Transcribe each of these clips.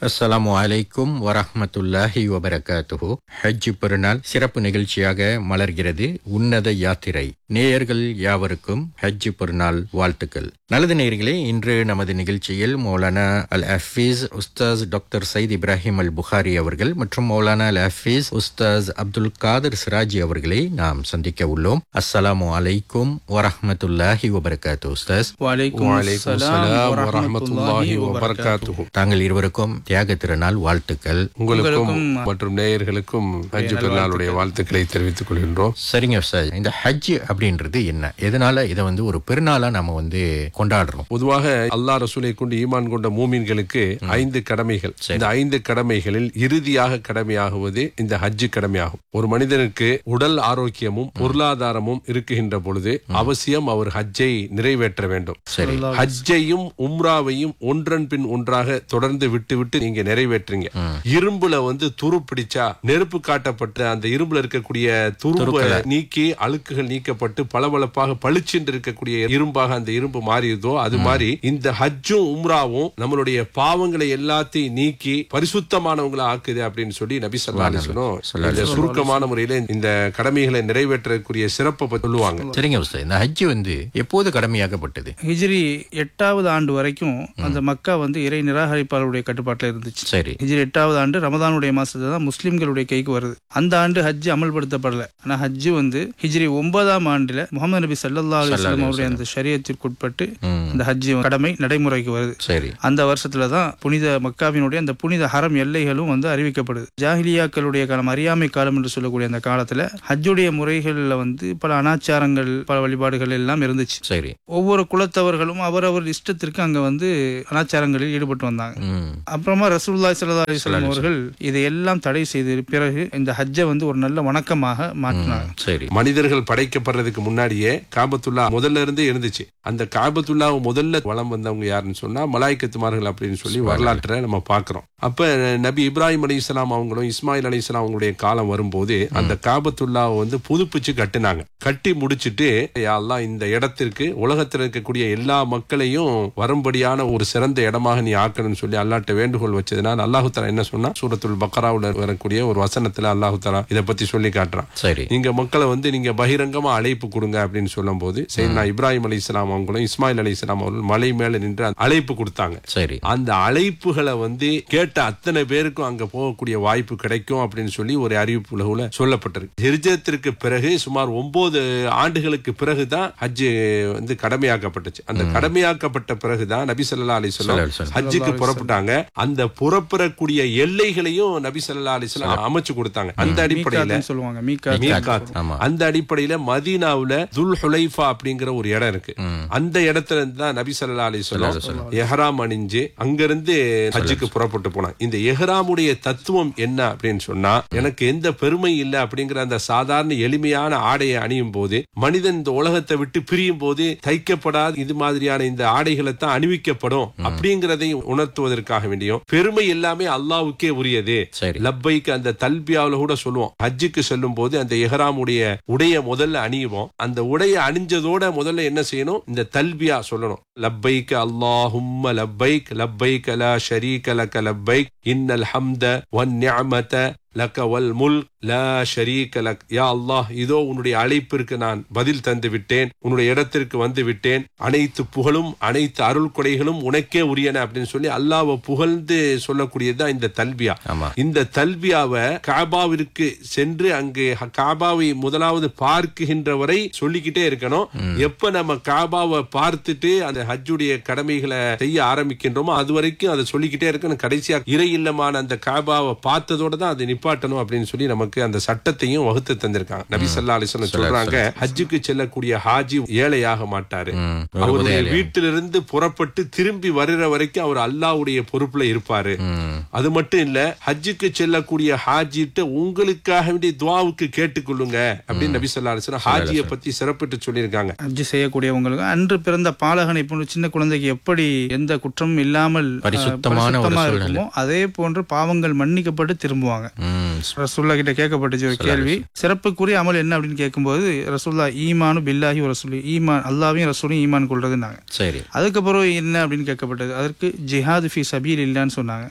அஸ்ஸலாமு அலைக்கும் வரஹ்மத்துல்லாஹி வபரகாத்துஹு ஹஜ் பெருநாள் சிறப்பு நிகழ்ச்சியாக மலர்கிறது உன்னத யாத்திரை நேயர்கள் யாவருக்கும் ஹஜ் பெருநாள் வாழ்த்துக்கள் நல்லது நேயர்களே இன்று நமது நிகழ்ச்சியில் மௌலானா அல் ஹஃபீஸ் உஸ்தாஸ் டாக்டர் சயித் இப்ராஹிம் அல் புகாரி அவர்கள் மற்றும் மௌலானா அல் ஹஃபீஸ் உஸ்தாஸ் அப்துல் காதர் சிராஜி அவர்களை நாம் சந்திக்க உள்ளோம் அஸ்ஸலாமு அலைக்கும் வரஹ்மத்துல்லாஹி வபரகாத்து உஸ்தாஸ் வலைக்கும் வலைக்கும் சலாம் வரஹ்மத்துல்லாஹி வபரகாத்துஹு தாங்கள் இருவருக்கும் தியாக திருநாள் வாழ்த்துக்கள் உங்களுக்கும் மற்றும் நேயர்களுக்கும் ஹஜ் பெருநாளுடைய வாழ்த்துக்களை தெரிவித்துக் கொள்கின்றோம் சரிங்க சார் இந்த ஹஜ் அப்படின்றது என்ன எதனால இதை வந்து ஒரு பெருநாளா நாம வந்து கொண்டாடுறோம் பொதுவாக அல்லாஹ் ரசூலை கொண்டு ஈமான் கொண்ட மூமின்களுக்கு ஐந்து கடமைகள் இந்த ஐந்து கடமைகளில் இறுதியாக கடமையாகுவது இந்த ஹஜ் கடமையாகும் ஒரு மனிதனுக்கு உடல் ஆரோக்கியமும் பொருளாதாரமும் இருக்குகின்ற பொழுது அவசியம் அவர் ஹஜ்ஜை நிறைவேற்ற வேண்டும் சரி ஹஜ்ஜையும் உம்ராவையும் ஒன்றன் பின் ஒன்றாக தொடர்ந்து விட்டு விட்டு நீங்க நிறைவேற்றுங்க இரும்புல வந்து துரு பிடிச்சா நெருப்பு காட்டப்பட்ட அந்த இரும்புல இருக்கக்கூடிய துருவை நீக்கி அழுக்குகள் நீக்கப்பட்டு பளபளப்பாக பளிச்சென்று இருக்கக்கூடிய இரும்பாக அந்த இரும்பு மாறியதோ அது மாதிரி இந்த ஹஜ்ஜும் உம்ராவும் நம்மளுடைய பாவங்களை எல்லாத்தையும் நீக்கி பரிசுத்தமானவங்களை ஆக்குது அப்படின்னு சொல்லி நபி சொல்லா அலிஸ்வனும் இந்த சுருக்கமான முறையில இந்த கடமைகளை நிறைவேற்றக்கூடிய சிறப்பை பத்தி சொல்லுவாங்க சரிங்க சார் இந்த ஹஜ் வந்து எப்போது கடமையாக்கப்பட்டது ஹிஜ்ரி எட்டாவது ஆண்டு வரைக்கும் அந்த மக்கா வந்து இறை நிராகரிப்பாளருடைய கட்டுப்பாட்டில் இருந்துச்சு சரி ஹிஜ்ரி எட்டாவது ஆண்டு ரமதானுடைய மாசத்துல தான் முஸ்லிம்களுடைய கைக்கு வருது அந்த ஆண்டு ஹஜ் அமல்படுத்தப்படல ஆனா ஹஜ் வந்து ஹிஜ்ரி ஒன்பதாம் ஆண்டுல முகமது நபி சல்லா அலுவலம் அவருடைய அந்த ஷரியத்திற்குட்பட்டு ம். அந்த ஹஜ் கடமை நடைமுறைக்கு வருது சரி அந்த வருஷத்துல தான் புனித மக்காவினுடைய அந்த புனித ஹரம் எல்லைகளும் வந்து அறிவிக்கப்படுது ஜாஹிலியாக்களுடைய காலம் அறியாமை காலம் என்று சொல்லக்கூடிய அந்த காலத்துல ஹஜ்ஜுடைய முறைகள்ல வந்து பல அனாச்சாரங்கள் பல வழிபாடுகள் எல்லாம் இருந்துச்சு சரி ஒவ்வொரு குலத்தவர்களும் அவரவர் இஷ்டத்திற்கு அங்க வந்து அனாச்சாரங்களில் ஈடுபட்டு வந்தாங்க ம் அப்புறமா ரசூலுல்லாஹி ஸல்லல்லாஹு அலைஹி வஸல்லம் அவர்கள் இதையெல்லாம் தடை செய்த பிறகு இந்த ஹஜ்ஜை வந்து ஒரு நல்ல வணக்கமாக மாற்றினாங்க சரி மனிதர்கள் படைக்கப்படுறதுக்கு முன்னாடியே காபத்துல்லா முதல்ல இருந்தே இருந்துச்சு அந்த காபத்துல்லா முதல்ல வளம் வந்தவங்க யாருன்னு சொன்னா மலாய்க்கத்துமார்கள் அப்படின்னு சொல்லி வரலாற்றை நம்ம பார்க்கிறோம் அப்ப நபி இப்ராஹிம் அலி இஸ்லாம் அவங்களும் இஸ்மாயில் அலி இஸ்லாம் அவங்களுடைய காலம் வரும்போது அந்த காபத்துல்லாவை வந்து புதுப்பிச்சு கட்டினாங்க கட்டி முடிச்சிட்டு யா அல்லாஹ் இந்த இடத்திற்கு உலகத்தில் இருக்கக்கூடிய எல்லா மக்களையும் வரும்படியான ஒரு சிறந்த இடமாக நீ ஆக்கணும்னு சொல்லி அல்லாட்ட வேண்டுகோள் வச்சதுனால அல்லாஹு தலா என்ன சொன்னா சூரத்துல் பக்கராவுல வரக்கூடிய ஒரு வசனத்துல அல்லாஹு தலா இதை பத்தி சொல்லி காட்டுறான் சரி நீங்க மக்களை வந்து நீங்க பகிரங்கமா அழைப்பு கொடுங்க அப்படின்னு சொல்லும் போது சரி இப்ராஹிம் அலி இஸ்லாம் அவங்களும் இஸ்மாயில் அலி இஸ்லாம் அவர்களும் மலை மேல நின்று அந்த அழைப்பு கொடுத்தாங்க சரி அந்த அழைப்புகளை வந்து கேட்ட அத்தனை பேருக்கும் அங்க போகக்கூடிய வாய்ப்பு கிடைக்கும் அப்படின்னு சொல்லி ஒரு அறிவிப்பு உலகுல சொல்லப்பட்டிருக்கு ஹிர்ஜத்திற்கு பிறகு சுமார் ஒன்பது ஆண்டுகளுக்கு பிறகுதான் ஹஜ் வந்து கடமையாக்கப்பட்டுச்சு அந்த கடமையாக்கப்பட்ட பிறகுதான் நபி ஸல்லல்லாஹு அலைஹி ஸல்லல்லாஹு வஸல்லம் அலைஹி வஸல்லம். ஹஜ்ஜுக்கு புறப்பட்டாங்க அந்த புறப்படக்கூடிய எல்லைகளையும் நபி ஸல்லல்லாஹு அலைஹி வஸல்லம் அமைச்சு கொடுத்தாங்க அந்த அடிப்படையில மீகாத்துன்னு சொல்லுவாங்க மீகாத் மீகாத் ஆமா அந்த அடிப்படையில மதீனாவுல துல் ஹுலைஃபா அப்படிங்கிற ஒரு இடம் இருக்கு அந்த இடத்துல இருந்து தான் நபி ஸல்லல்லாஹு அலைஹி வஸல்லம் எஹ்ராம் அணிஞ்சு அங்கிருந்து ஹஜ்ஜுக்கு புறப்பட்டு போனாங்க இந்த எஹ்ராமுடைய தத்துவம் என்ன அப்படின்னு சொன்னா எனக்கு எந்த பெருமை இல்லை அப்படிங்கிற அந்த சாதாரண எளிமையான ஆடையை அணியும் போது மனிதன் இந்த உலகத்தை விட்டு பிரியும் போது தைக்கப்படாத இது மாதிரியான இந்த ஆடைகளை தான் அணிவிக்கப்படும் அப்படிங்கிறதை உணர்த்துவதற்காக வேண்டியும் பெருமை எல்லாமே அல்லாவுக்கே உரியது சரி லப்பைக்கு அந்த தல்பியாவுல கூட சொல்லுவோம் ஹஜ்ஜுக்கு செல்லும் போது அந்த எஹ்ராமுடைய உடைய முதல்ல அணியுவோம் அந்த உடைய அணிஞ்சதோட முதல்ல என்ன செய்யணும் இந்த தல்பியா சொல்லணும் லப்பைக் அல்லாஹும்ம லப்பைக் லப்பைக் லா ஷரீக லக லப்பைக் இன்னல் ஹம்த வன் நிஅமத லக்க வல் முல் லா ஷரீக லக் யா அல்லாஹ் இதோ உன்னுடைய அழைப்பிற்கு நான் பதில் தந்து விட்டேன் உன்னுடைய இடத்திற்கு வந்து விட்டேன் அனைத்து புகழும் அனைத்து அருள் கொடைகளும் உனக்கே உரியன அப்படின்னு சொல்லி அல்லாஹ்வை புகழ்ந்து சொல்லக்கூடியதுதான் இந்த தல்பியா ஆமா இந்த தல்பியாவை காபாவிற்கு சென்று அங்கு ஹ- காபாவை முதலாவது பார்க்குகின்ற வரை சொல்லிக்கிட்டே இருக்கணும் எப்ப நம்ம காபாவை பார்த்துட்டு அந்த ஹஜ்ஜுடைய கடமைகளை செய்ய ஆரம்பிக்கின்றோமோ அது வரைக்கும் அதை சொல்லிக்கிட்டே இருக்கணும் கடைசியா இறை இல்லமான அந்த காபாவை பார்த்ததோட தான் அதை நிப்பாட்டணும் அப்படின்னு சொல்லி நமக்கு அந்த சட்டத்தையும் வகுத்து தந்திருக்காங்க நபி ஸல்லல்லாஹு அலைஹி வஸல்லம் சொல்றாங்க ஹஜ்ஜுக்கு செல்லக்கூடிய ஹாஜி ஏழையாக மாட்டாரு ம், ஒரு அவருடைய முதலாளி. வீட்டிலிருந்து புறப்பட்டு திரும்பி வருகிற வரைக்கும் அவர் அல்லாஹ்வுடைய பொறுப்புல இருப்பாரு ம், அது மட்டும் இல்ல ஹஜ்ஜுக்கு செல்லக்கூடிய ஹாஜிட்ட உங்களுக்காக வேண்டிய துவாவுக்கு கேட்டுக்கொள்ளுங்க அப்படின்னு நபி சொல்லா அலிஸ்லாம் ஹாஜியை பத்தி சிறப்பிட்டு சொல்லியிருக்காங்க ஹஜ் செய்யக்கூடியவங்களுக்கு அன்று பிறந்த பாலகனை போன்று சின்ன குழந்தைக்கு எப்படி எந்த குற்றமும் இல்லாமல் அஹ், பரிசுத்தமான ஒரு பரிசுத்தமா சூழ்நிலை. இருக்குமோ அதே போன்று பாவங்கள் மன்னிக்கப்பட்டு திரும்புவாங்க ம், ரசூல்லா கிட்ட கேட்கப்பட்டுச்சு ஒரு கேள்வி சிறப்புக்குரிய அமல் என்ன அப்படின்னு கேட்கும்போது ரசூல்லா ஈமானு பில்லாஹி ஒரு ரசூலி ஈமான் அல்லாவையும் ரசூலையும் ஈமான் கொள்றதுனாங்க சரி அதுக்கப்புறம் என்ன அப்படின்னு கேட்கப்பட்டது அதற்கு ஜிஹாது ஃபி சபீல் இல்லைன்னு சொன்னாங்க ம்,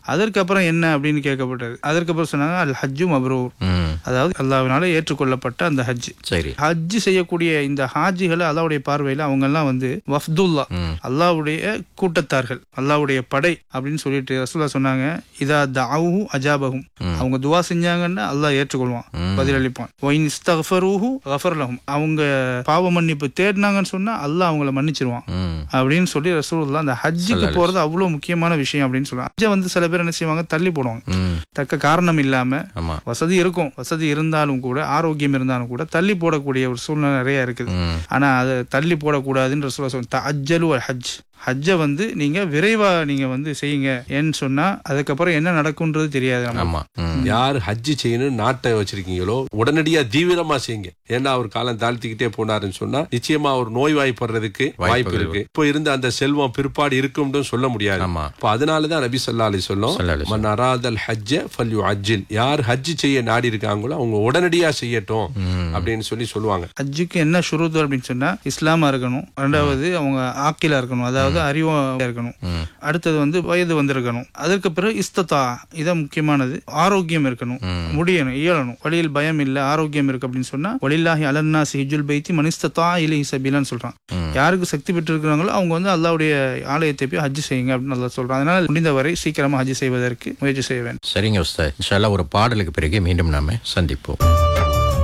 அதற்கப்புறம் என்ன அப்படின்னு கேட்கப்பட்டது அதற்கப்புறம் சொன்னாங்க அல் ஹஜ்ஜு மப்ரூர் ம் அதாவது அல்லாவினால ஏற்றுக்கொள்ளப்பட்ட அந்த ஹஜ் சரி ஹஜ் செய்யக்கூடிய இந்த ஹாஜிகளை அல்லாவுடைய பார்வையில அவங்க எல்லாம் வந்து வஃப்துல்லா ம் அல்லாவுடைய கூட்டத்தார்கள் அல்லாவுடைய படை அப்படின்னு சொல்லிட்டு ரசூலா சொன்னாங்க இதா தாவு அஜாபகும் ம். அவங்க துவா செஞ்சாங்கன்னா அல்லாஹ் ஏற்றுக்கொள்வான் ம். பதிலளிப்பான் ஒயின் இஸ்தஃபரூஹு கஃபர்லஹும் அவங்க பாவ மன்னிப்பு தேடினாங்கன்னு சொன்னா அல்லாஹ் அவங்கள மன்னிச்சிருவான் ம் அப்படின்னு சொல்லி ரசூலுல்லாஹ் அந்த ஹஜ்ஜுக்கு ஸல்லல்லாஹு போறது அவ்வளவு முக்கியமான விஷயம் அப்படின்னு சொல்றாங்க ஹஜ்ஜை வந்து சில பேர் என்ன செய்வாங்க தள்ளி போடுவாங்க ம் தக்க காரணம் இல்லாம ஆமா வசதி இருக்கும் வசதி இருந்தாலும் கூட ஆரோக்கியம் இருந்தாலும் கூட தள்ளி போடக்கூடிய ஒரு சூழ்நிலை நிறைய இருக்குது ம் ஆனா அதை தள்ளி போடக்கூடாதுன்ற சொல்ல சொல்ல அஜ்ஜலு ஹஜ் ஹஜ்ஜை வந்து நீங்க விரைவா நீங்க வந்து செய்யுங்க ஏன்னு சொன்னா அதுக்கப்புறம் என்ன நடக்கும்ன்றது தெரியாது நமக்கு. ஆமா ம் யார் ஹஜ்ஜி செய்யணும் நாட்டை வச்சிருக்கீங்களோ உடனடியா தீவிரமா செய்யுங்க ஏன்னா அவர் காலம் தாழ்த்திக்கிட்டே போனாருன்னு சொன்னா நிச்சயமா அவர் நோய் வாய்ப்படுறதுக்கு வாய்ப்பு வாய்ப்புகள் இருக்கு இப்போ இருந்த அந்த செல்வம் பிற்பாடு இருக்கும்னு சொல்ல முடியாது ஆமா அப்ப அதனாலதான் நபி சொல்லா அலி சொல்லும் ஸல்லல்லாஹு அலைஹி மன் அராதல் ஹஜ்ஜ ஃபல்யு அஜில் யார் ஹஜ் செய்ய நாடி இருக்காங்களோ அவங்க உடனடியா செய்யட்டும் ம் அப்படின்னு சொல்லி சொல்லுவாங்க ஹஜ்ஜுக்கு என்ன ஷுருத் அப்படின்னு சொன்னா இஸ்லாமா இருக்கணும் ரெண்டாவது அவங்க ஆக்கிலா இருக்கணும் அதாவது அறிவா இருக்கணும் ம் அடுத்தது வந்து வயது வந்திருக்கணும் அதற்கு பிறகு இஸ்தத்தா இதான் முக்கியமானது ஆரோக்கியம் இருக்கணும் ம். முடியணும் இயலணும் வழியில் பயம் இல்ல ஆரோக்கியம் இருக்கு அப்படின்னு சொன்னா வலில்லாஹி அலன்னா ஹிஜுல் பைத்தி மனிஸ்தத்தா இலி சபீலான்னு சொல்றான் ம். யாருக்கு சக்தி பெற்று இருக்கிறாங்களோ அவங்க வந்து அல்லாவுடைய ஆலயத்தை போய் ஹஜ் செய்யுங்க அப்படின்னு நல்லா சொல்றான் அதனால முடிந்தவரை சீக்கிரமா ஹஜ் செய்வதற்கு முயற்சி செய்ய வேண்டும் சரிங்க உஸ்தாத் இன்ஷால்லா ஒரு பாடலுக்கு பிறகு மீண்டும் நாம சந்திப்போம்